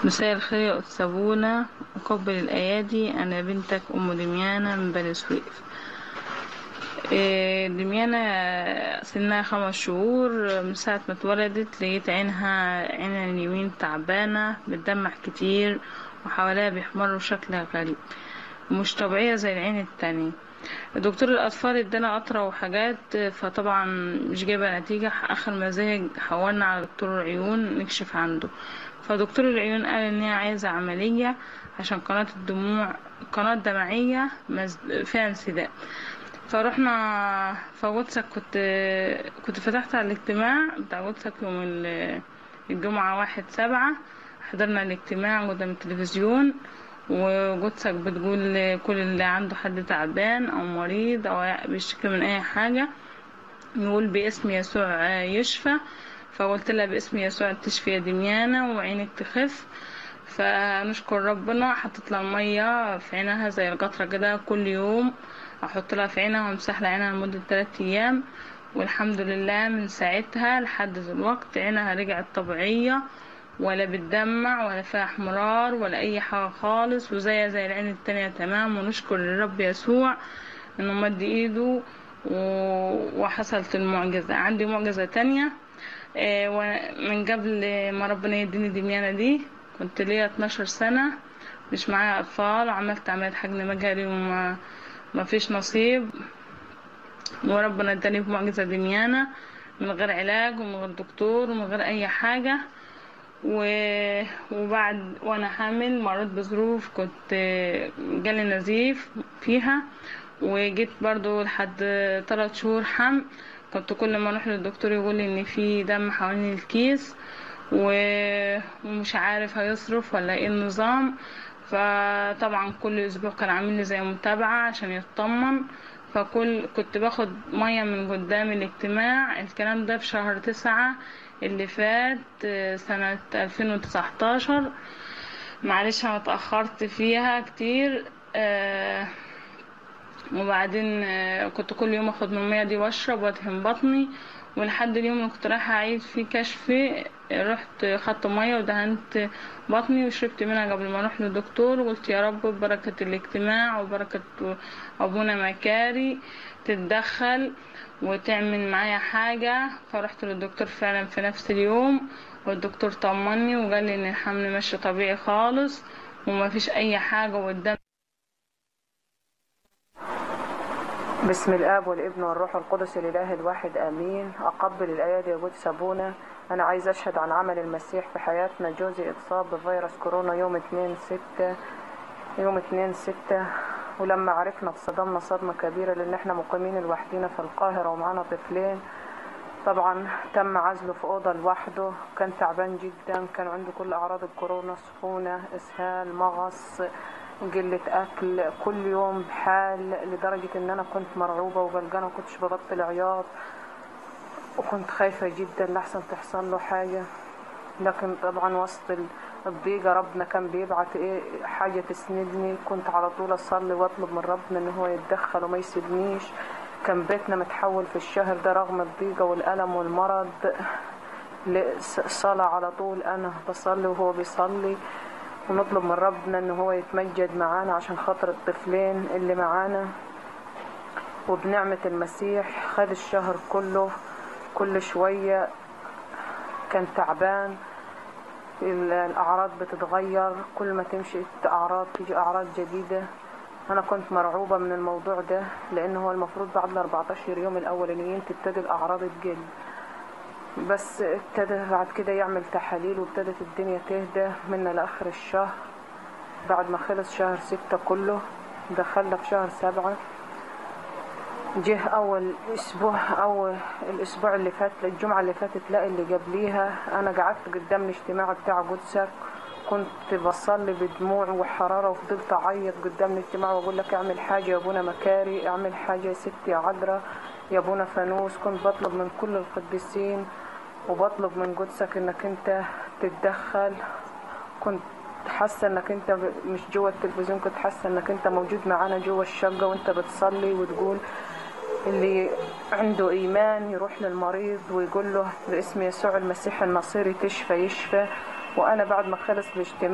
مساء الخير يا أستاذ بونا مقبل الأيادي أنا بنتك أم دميانة من بني سويف إيه، دميانة سنها خمس شهور من ساعة ما اتولدت لقيت عينها عينها اليمين تعبانة بتدمع كتير وحواليها بيحمروا شكلها غريب مش طبيعية زي العين التانية دكتور الأطفال ادانا قطرة وحاجات فطبعا مش جايبة نتيجة آخر ما زهق حولنا على دكتور العيون نكشف عنده فدكتور العيون قال ان هي عايزة عملية عشان قناة الدموع قناة دمعية مز- فيها انسداد فروحنا فواتساب كنت كنت فتحت على الاجتماع بتاع واتساب يوم ال- الجمعة واحد سبعة حضرنا الاجتماع قدام التلفزيون وجوتسك بتقول كل اللي عنده حد تعبان او مريض او بيشتكي من اي حاجة يقول باسم يسوع يشفى فقلت لها باسم يسوع تشفي يا دميانة وعينك تخف فنشكر ربنا حطيت لها المية في عينها زي القطرة كده كل يوم احط لها في عينها وامسح لها عينها لمدة 3 ايام والحمد لله من ساعتها لحد دلوقتي عينها رجعت طبيعية ولا بتدمع ولا فيها احمرار ولا اي حاجة خالص وزيها زي العين التانية تمام ونشكر الرب يسوع انه مد ايده و- وحصلت المعجزة عندي معجزة تانية آه، ومن قبل ما ربنا يديني دميانة دي كنت ليا 12 سنة مش معايا أطفال وعملت عملية حقن مجهري وما ما فيش نصيب وربنا اداني بمعجزة دميانة من غير علاج ومن غير دكتور ومن غير أي حاجة و... وبعد وانا حامل مريت بظروف كنت جالي نزيف فيها وجيت برضو لحد ثلاث شهور حمل كنت كل ما اروح للدكتور يقول لي ان في دم حوالين الكيس و... ومش عارف هيصرف ولا ايه النظام فطبعا كل اسبوع كان عامل لي زي متابعة عشان يطمن فكل كنت باخد مية من قدام الاجتماع الكلام ده في شهر تسعة اللي فات آه، سنة 2019 معلش انا اتأخرت فيها كتير آه، وبعدين آه، كنت كل يوم اخد من المية دي واشرب وادهن بطني ولحد اليوم اللي كنت رايحة اعيد فيه كشفي رحت خدت مية ودهنت بطني وشربت منها قبل ما اروح للدكتور وقلت يا رب ببركة الاجتماع وبركة ابونا مكاري تتدخل وتعمل معايا حاجة فرحت للدكتور فعلا في نفس اليوم والدكتور طمني وقال لي ان الحمل ماشي طبيعي خالص وما فيش اي حاجة والدم بسم الاب والابن والروح القدس الاله الواحد امين اقبل الايادي يا قدس ابونا انا عايز اشهد عن عمل المسيح في حياتنا جوزي اتصاب بفيروس كورونا يوم 2 6 يوم 2 6 ولما عرفنا اتصدمنا صدمة كبيرة لان احنا مقيمين لوحدينا في القاهرة ومعانا طفلين طبعا تم عزله في أوضة لوحده كان تعبان جدا كان عنده كل أعراض الكورونا سخونة إسهال مغص قلة أكل كل يوم بحال لدرجة إن أنا كنت مرعوبة وقلقانة وكنتش ببطل عياط وكنت خايفة جدا لحسن تحصل له حاجة لكن طبعا وسط ال- الضيقة ربنا كان بيبعت ايه حاجة تسندني كنت على طول اصلي واطلب من ربنا ان هو يتدخل وما يسيبنيش كان بيتنا متحول في الشهر ده رغم الضيقة والألم والمرض لصلاة على طول أنا بصلي وهو بيصلي ونطلب من ربنا ان هو يتمجد معانا عشان خاطر الطفلين اللي معانا وبنعمة المسيح خد الشهر كله كل شوية كان تعبان ال- الأعراض بتتغير كل ما تمشي أعراض تيجي أعراض جديدة أنا كنت مرعوبة من الموضوع ده لأن هو المفروض بعد ال 14 يوم الأولانيين تبتدي الأعراض تقل بس ابتدى بعد كده يعمل تحاليل وابتدت الدنيا تهدى منا لآخر الشهر بعد ما خلص شهر ستة كله دخلنا في شهر سبعة جه أول أسبوع أول الأسبوع اللي فات الجمعة اللي فاتت لا اللي قبليها أنا قعدت قدام الاجتماع بتاع قدسك كنت بصلي بدموع وحرارة وفضلت أعيط قدام الاجتماع وأقول لك اعمل حاجة يا أبونا مكاري اعمل حاجة يا ستي يا عذراء يا أبونا فانوس كنت بطلب من كل القديسين وبطلب من قدسك إنك أنت تتدخل كنت حاسة إنك أنت ب- مش جوه التلفزيون كنت حاسة إنك أنت موجود معانا جوه الشقة وأنت بتصلي وتقول اللي عنده إيمان يروح للمريض ويقول له باسم يسوع المسيح النصيري تشفى يشفى وأنا بعد ما خلص الاجتماع